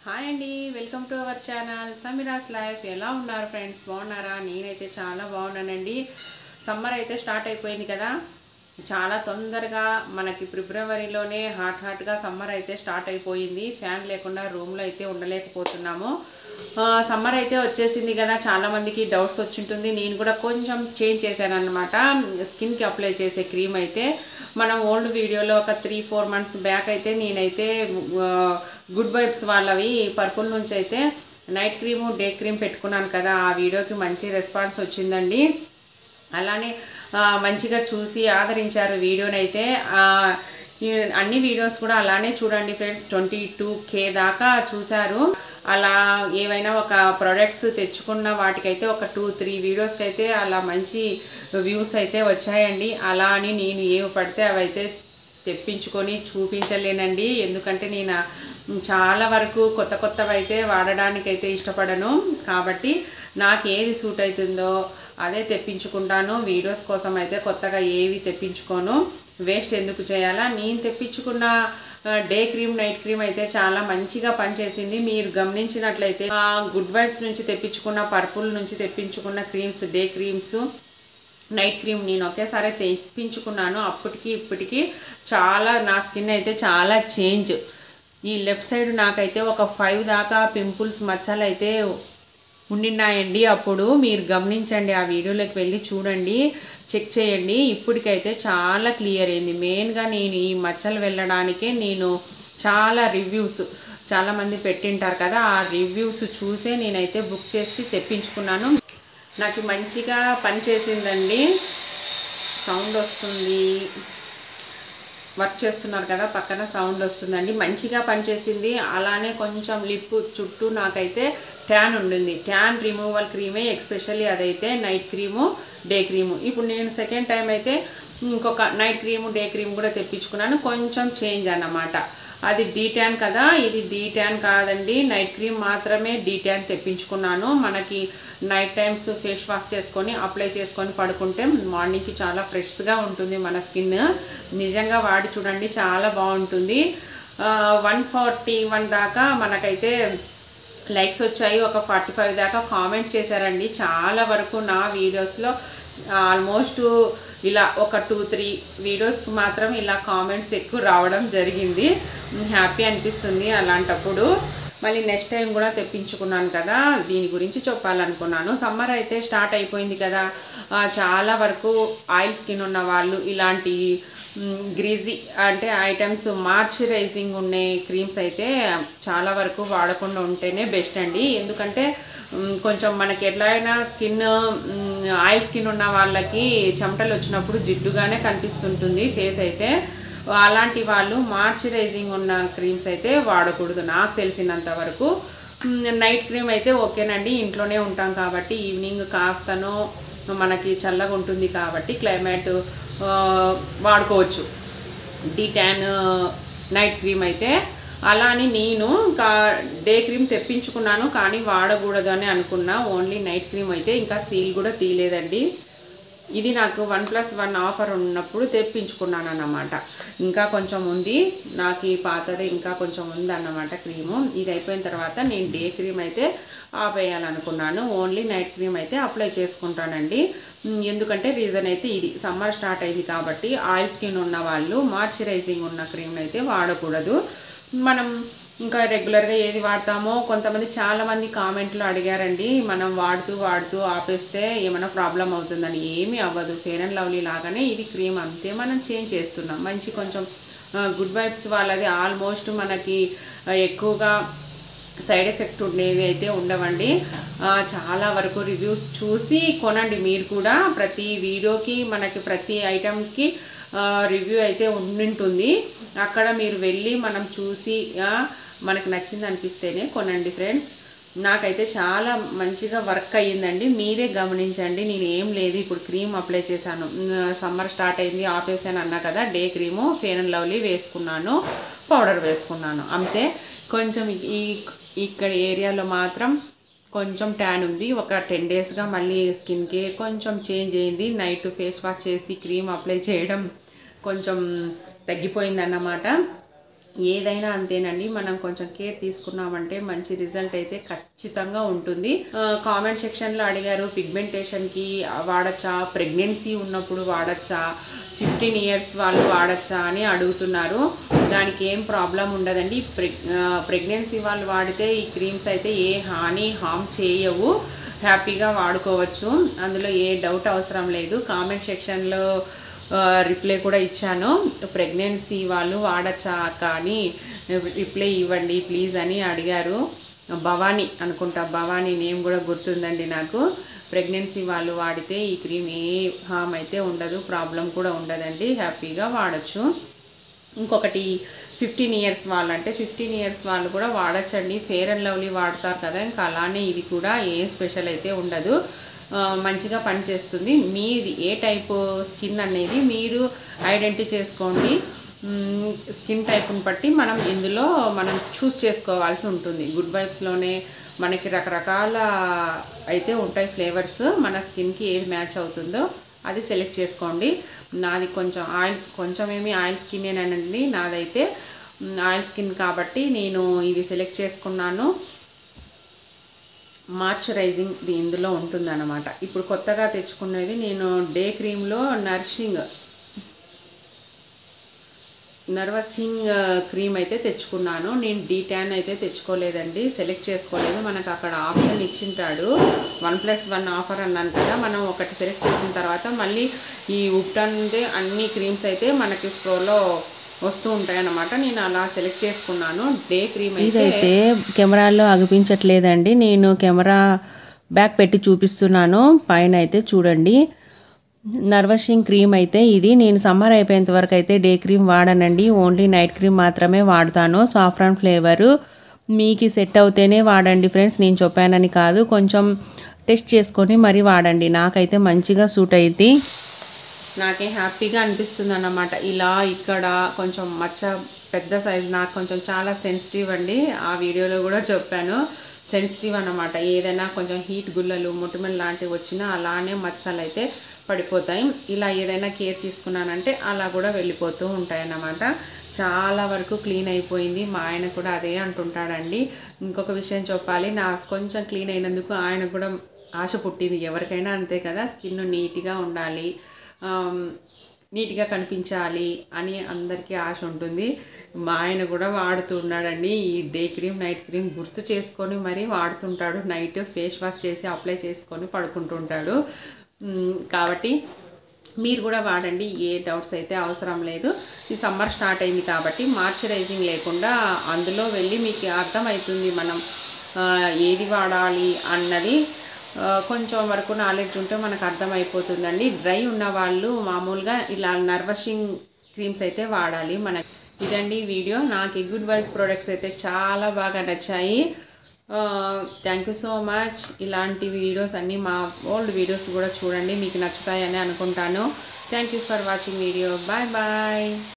hi అండి welcome to our channel Sameera's life ఎలా ఉన్నారు ఫ్రెండ్స్ బాగున్నారా నేనైతే చాలా బాగున్నానండి సమ్మర్ అయితే స్టార్ట్ అయిపోయింది కదా చాలా తొందరగా మనకి ఫిబ్రవరిలోనే హాట్ హాట్గా సమ్మర్ అయితే స్టార్ట్ అయిపోయింది ఫ్యాన్ లేకుండా రూమ్లో అయితే ఉండలేకపోతున్నాము సమ్మర్ అయితే వచ్చేసింది కదా చాలా మందికి డౌట్స్ వచ్చింటుంది నేను కూడా కొంచెం చేంజ్ చేశాను అనమాట స్కిన్కి అప్లై చేసే క్రీమ్ అయితే మనం ఓల్డ్ వీడియోలో ఒక త్రీ ఫోర్ మంత్స్ బ్యాక్ అయితే నేనైతే గుడ్ వైబ్స్ వాళ్ళవి పర్పుల్ నుంచి అయితే నైట్ క్రీము డే క్రీమ్ పెట్టుకున్నాను కదా ఆ వీడియోకి మంచి రెస్పాన్స్ వచ్చిందండి అలానే ఆ, మంచిగా చూసి ఆదరించారు వీడియోనైతే ఆ, ఈ అన్ని వీడియోస్ కూడా అలానే చూడండి ఫ్రెండ్స్ ట్వంటీ టూ కే దాకా చూశారు అలా ఏవైనా ఒక ప్రొడక్ట్స్ తెచ్చుకున్న వాటికైతే ఒక టూ త్రీ వీడియోస్కి అయితే అలా మంచి వ్యూస్ అయితే వచ్చాయండి అలా అని నేను ఏవి పడితే అవి అయితే తెప్పించుకొని చూపించలేనండి ఎందుకంటే నేను చాలా వరకు కొత్త కొత్తవి అయితే వాడడానికైతే ఇష్టపడను కాబట్టి నాకు ఏది సూట్ అవుతుందో అదే తెప్పించుకుంటాను వీడియోస్ కోసం అయితే కొత్తగా ఏవి తెప్పించుకోను వేస్ట్ ఎందుకు చేయాలా నేను తెప్పించుకున్న ఆ, డే క్రీమ్ నైట్ క్రీమ్ అయితే చాలా మంచిగా పనిచేసింది మీరు గమనించినట్లయితే ఆ, గుడ్ వైబ్స్ నుంచి తెప్పించుకున్న పర్పుల్ నుంచి తెప్పించుకున్న creams day creams night cream నేను ఒకేసారి తెప్పించుకున్నాను అప్పటికి ఇప్పటికి చాలా నా స్కిన్ అయితే చాలా చేంజ్ ఈ లెఫ్ట్ సైడ్ నాకైతే ఒక ఫైవ్ దాకా పింపుల్స్ మచ్చలు అయితే ఉండినాయండి అప్పుడు మీరు గమనించండి ఆ వీడియోలోకి వెళ్ళి చూడండి చెక్ చేయండి ఇప్పటికైతే చాలా క్లియర్ అయింది మెయిన్గా నేను ఈ మచ్చలు వెళ్ళడానికే నేను చాలా రివ్యూస్ చాలామంది పెట్టింటారు కదా ఆ రివ్యూస్ చూసే నేనైతే బుక్ చేసి తెప్పించుకున్నాను నాకు మంచిగా పనిచేసిందండి సౌండ్ వస్తుంది వర్క్ చేస్తున్నారు కదా పక్కన సౌండ్ వస్తుందండి మంచిగా పనిచేసింది అలానే కొంచెం లిప్ చుట్టూ నాకైతే ట్యాన్ ఉండింది ట్యాన్ రిమూవల్ క్రీమే ఎక్స్పెషల్లీ అదైతే నైట్ క్రీము డే క్రీము ఇప్పుడు నేను సెకండ్ టైం అయితే ఇంకొక నైట్ క్రీము డే క్రీమ్ కూడా తెప్పించుకున్నాను కొంచెం చేంజ్ అన్నమాట అది డీ ట్యాన్ కదా ఇది డీ ట్యాన్ కాదండి నైట్ క్రీమ్ మాత్రమే డీ ట్యాన్ తెప్పించుకున్నాను మనకి నైట్ టైమ్స్ ఫేస్ వాష్ చేసుకొని అప్లై చేసుకొని పడుకుంటే మార్నింగ్కి చాలా ఫ్రెష్గా ఉంటుంది మన స్కిన్ నిజంగా వాడి చూడండి చాలా బాగుంటుంది వన్ ఫార్టీ వన్ దాకా మనకైతే లైక్స్ వచ్చాయి ఒక ఫార్టీ ఫైవ్ దాకా కామెంట్ చేశారండి చాలా వరకు నా వీడియోస్లో ఆల్మోస్ట్ ఇలా ఒక టూ త్రీ వీడియోస్కి మాత్రం ఇలా కామెంట్స్ ఎక్కువ రావడం జరిగింది హ్యాపీ అనిపిస్తుంది అలాంటప్పుడు మళ్ళీ నెక్స్ట్ టైం కూడా తెప్పించుకున్నాను కదా దీని గురించి చెప్పాలనుకున్నాను సమ్మర్ అయితే స్టార్ట్ అయిపోయింది కదా ఆ, చాలా వరకు ఆయిల్ స్కిన్ ఉన్న వాళ్ళు ఇలాంటి గ్రీజీ అంటే ఐటమ్స్ మాయిశ్చరైజింగ్ ఉండే క్రీమ్స్ అయితే చాలా వరకు వాడకుండా ఉంటేనే బెస్ట్ అండి ఎందుకంటే మ్, కొంచెం మనకి ఎట్లయినా స్కిన్ ఆయిల్ స్కిన్ ఉన్న వాళ్ళకి చెమటలు వచ్చినప్పుడు జిడ్డుగానే కనిపిస్తుంటుంది ఫేస్ అయితే అలాంటి వాళ్ళు మాయిశ్చరైజింగ్ ఉన్న క్రీమ్స్ అయితే వాడకూడదు నాకు తెలిసినంత వరకు మ్, నైట్ క్రీమ్ అయితే ఓకేనండి ఇంట్లోనే ఉంటాం కాబట్టి ఈవినింగ్ కాస్తనో మనకి చల్లగా ఉంటుంది కాబట్టి క్లైమేట్ ఆ, వాడుకోవచ్చు డీ ట్యాన్ నైట్ క్రీమ్ అయితే అలా అని నేను ఇంకా డే క్రీమ్ తెప్పించుకున్నాను కానీ వాడకూడదు అని అనుకున్నా ఓన్లీ నైట్ క్రీమ్ అయితే ఇంకా సీల్ కూడా తీయలేదండి ఇది నాకు వన్ ప్లస్ వన్ ఆఫర్ ఉన్నప్పుడు తెప్పించుకున్నాను అన్నమాట ఇంకా కొంచెం ఉంది నాకు ఈ పాతది ఇంకా కొంచెం ఉంది అన్నమాట క్రీము ఇది అయిపోయిన తర్వాత నేను డే క్రీమ్ అయితే ఆపేయాలనుకున్నాను ఓన్లీ నైట్ క్రీమ్ అయితే అప్లై చేసుకుంటానండి ఉమ్, ఎందుకంటే రీజన్ అయితే ఇది సమ్మర్ స్టార్ట్ అయింది కాబట్టి ఆయిల్ స్కిన్ ఉన్న వాళ్ళు మాయిశ్చరైజింగ్ ఉన్న క్రీమ్ అయితే వాడకూడదు మనం ఇంకా రెగ్యులర్గా ఏది వాడతామో కొంతమంది చాలామంది కామెంట్లు అడిగారండి మనం వాడుతూ వాడుతూ ఆపేస్తే ఏమైనా ప్రాబ్లం అవుతుందని ఏమీ అవ్వదు ఫేర్ అండ్ లవ్లీ లాగానే ఇది క్రీమ్ అంతే మనం చేంజ్ చేస్తున్నాం మంచి కొంచెం గుడ్ వైబ్స్ వాళ్ళది ఆల్మోస్ట్ మనకి ఆ, ఎక్కువగా సైడ్ ఎఫెక్ట్ ఉండేవి అయితే ఉండవండి ఆ, చాలా వరకు రివ్యూస్ చూసి కొనండి మీరు కూడా ప్రతి వీడియోకి మనకి ప్రతి ఐటెంకి రివ్యూ అయితే ఉండింటుంది అక్కడ మీరు వెళ్ళి మనం చూసి ఆ, మనకు నచ్చింది అనిపిస్తేనే కొనండి ఫ్రెండ్స్ నాకైతే చాలా మంచిగా వర్క్ అయ్యిందండి మీరే గమనించండి నేను ఏం లేదు ఇప్పుడు క్రీమ్ అప్లై చేశాను సమ్మర్ స్టార్ట్ అయింది ఆపేసాను అన్నా కదా day cream fair and lovely వేసుకున్నాను పౌడర్ వేసుకున్నాను అంతే కొంచెం ఈ ఇక్కడ ఏరియాలో మాత్రం కొంచెం ట్యాన్ ఉంది ఒక టెన్ డేస్గా మళ్ళీ స్కిన్కి కొంచెం చేంజ్ అయింది నైట్ ఫేస్ వాష్ చేసి క్రీమ్ అప్లై చేయడం కొంచెం తగ్గిపోయిందన్నమాట ఏదైనా అంతేనండి మనం కొంచెం కేర్ తీసుకున్నామంటే మంచి రిజల్ట్ అయితే ఖచ్చితంగా ఉంటుంది కామెంట్ సెక్షన్లో అడిగారు పిగ్మెంటేషన్కి వాడచ్చా ప్రెగ్నెన్సీ ఉన్నప్పుడు వాడచ్చా ఫిఫ్టీన్ ఇయర్స్ వాళ్ళు వాడచ్చా అని అడుగుతున్నారు దానికి ఏం ప్రాబ్లం ఉండదండి ప్రెగ్ ప్రెగ్నెన్సీ వాళ్ళు వాడితే ఈ క్రీమ్స్ అయితే ఏ హాని హామ్ చేయవు హ్యాపీగా వాడుకోవచ్చు అందులో ఏ డౌట్ అవసరం లేదు కామెంట్ సెక్షన్లో రిప్లై కూడా ఇచ్చాను ప్రెగ్నెన్సీ వాళ్ళు వాడచ్చా కానీ రిప్లై ఇవ్వండి ప్లీజ్ అని అడిగారు భవానీ అనుకుంటా భవానీ నేమ్ కూడా గుర్తుందండి నాకు ప్రెగ్నెన్సీ వాళ్ళు వాడితే ఈ క్రీమ్ ఏ హామ్ అయితే ఉండదు ప్రాబ్లం కూడా ఉండదండి హ్యాపీగా వాడచ్చు ఇంకొకటి ఫిఫ్టీన్ ఇయర్స్ వాళ్ళు అంటే ఫిఫ్టీన్ ఇయర్స్ వాళ్ళు కూడా వాడచ్చండి ఫేర్ అండ్ లవ్లీ వాడతారు కదా ఇంకా అలానే ఇది కూడా ఏ స్పెషల్ అయితే ఉండదు ఆ, మంచిగా పనిచేస్తుంది మీది ఏ టైప్ స్కిన్ అనేది మీరు ఐడెంటిటీ చేసుకోండి మ్మ్, స్కిన్ టైప్ని బట్టి మనం ఇందులో మనం చూస్ చేసుకోవాల్సి ఉంటుంది గుడ్ వైబ్స్లోనే మనకి రకరకాల అయితే ఉంటాయి ఫ్లేవర్స్ మన స్కిన్కి ఏది మ్యాచ్ అవుతుందో అది సెలెక్ట్ చేసుకోండి నాది కొంచెం ఆయిల్ కొంచెం ఏమి ఆయిల్ స్కిన్నేనండి నాదైతే మ్, ఆయిల్ స్కిన్ కాబట్టి నేను ఇవి సెలెక్ట్ చేసుకున్నాను మాయిశ్చరైజింగ్ ఇది ఇందులో ఉంటుందన్నమాట ఇప్పుడు కొత్తగా తెచ్చుకునేది నేను డే క్రీమ్లో నర్షింగ్ నర్వసింగ్ క్రీమ్ అయితే తెచ్చుకున్నాను నేను డీ ట్యాన్ అయితే తెచ్చుకోలేదండి సెలెక్ట్ చేసుకోలేదు మనకు అక్కడ ఆప్షన్ ఇచ్చింటాడు వన్ ప్లస్ వన్ ఆఫర్ అన్నాను కదా మనం ఒకటి సెలెక్ట్ చేసిన తర్వాత మళ్ళీ ఈ ఉప్టన్దే అన్ని క్రీమ్స్ అయితే మనకి స్టోర్లో వస్తూ ఉంటాయన్నమాట నేను అలా సెలెక్ట్ చేసుకున్నాను డే క్రీమ్ అయితే ఇదైతే కెమెరాలో అగిపించట్లేదండి నేను కెమెరా బ్యాక్ పెట్టి చూపిస్తున్నాను పైన అయితే చూడండి నర్వషింగ్ క్రీమ్ అయితే ఇది నేను సమ్మర్ అయిపోయేంత వరకు అయితే డే క్రీమ్ వాడనండి ఓన్లీ నైట్ క్రీమ్ మాత్రమే వాడతాను సాఫ్రాన్ ఫ్లేవరు మీకు సెట్ అవుతేనే వాడండి ఫ్రెండ్స్ నేను చెప్పానని కాదు కొంచెం టెస్ట్ చేసుకొని మరీ వాడండి నాకైతే మంచిగా సూట్ అయింది నాకే హ్యాపీగా అనిపిస్తుంది అన్నమాట ఇలా ఇక్కడ కొంచెం మచ్చ పెద్ద సైజ్ నాకు కొంచెం చాలా సెన్సిటివ్ అండి ఆ వీడియోలో కూడా చెప్పాను సెన్సిటివ్ అన్నమాట ఏదైనా కొంచెం హీట్ గుల్లలు మొటిమలు లాంటివి వచ్చినా అలానే మచ్చలు అయితే పడిపోతాయి ఇలా ఏదైనా కేర్ తీసుకున్నానంటే అలా కూడా వెళ్ళిపోతూ ఉంటాయి అన్నమాట చాలా వరకు క్లీన్ అయిపోయింది మా ఆయన కూడా అదే అంటుంటాడండి ఇంకొక విషయం చెప్పాలి నాకు కొంచెం క్లీన్ అయినందుకు ఆయన కూడా ఆశ పుట్టింది ఎవరికైనా అంతే కదా స్కిన్ నీట్గా ఉండాలి ఆమ్, నీట్గా కనిపించాలి అని అందరికీ ఆశ ఉంటుంది మా ఆయన కూడా వాడుతున్నాడండి ఈ డే క్రీమ్ నైట్ క్రీమ్ గుర్తు చేసుకొని మరీ వాడుతుంటాడు నైట్ ఫేస్ వాష్ చేసి అప్లై చేసుకొని పడుకుంటుంటాడు మ్, కాబట్టి మీరు కూడా వాడండి ఏ డౌట్స్ అయితే అవసరం లేదు ఈ సమ్మర్ స్టార్ట్ అయింది కాబట్టి మాయిశ్చరైజింగ్ లేకుండా అందులో వెళ్ళి మీకు అర్థమవుతుంది మనం ఆ, ఏది వాడాలి అన్నది ఆ, కొంచెం వరకు నాలెడ్జ్ ఉంటే మనకు అర్థమైపోతుందండి డ్రై ఉన్న వాళ్ళు మామూలుగా ఇలా నర్వషింగ్ క్రీమ్స్ అయితే వాడాలి మన ఇదండి వీడియో నాకు ఈ గుడ్ వైస్ ప్రోడక్ట్స్ అయితే చాలా బాగా నచ్చాయి థ్యాంక్ యూ సో మచ్ ఇలాంటి వీడియోస్ అన్నీ మా ఓల్డ్ వీడియోస్ కూడా చూడండి మీకు నచ్చుతాయని అనుకుంటాను thank you for watching video bye bye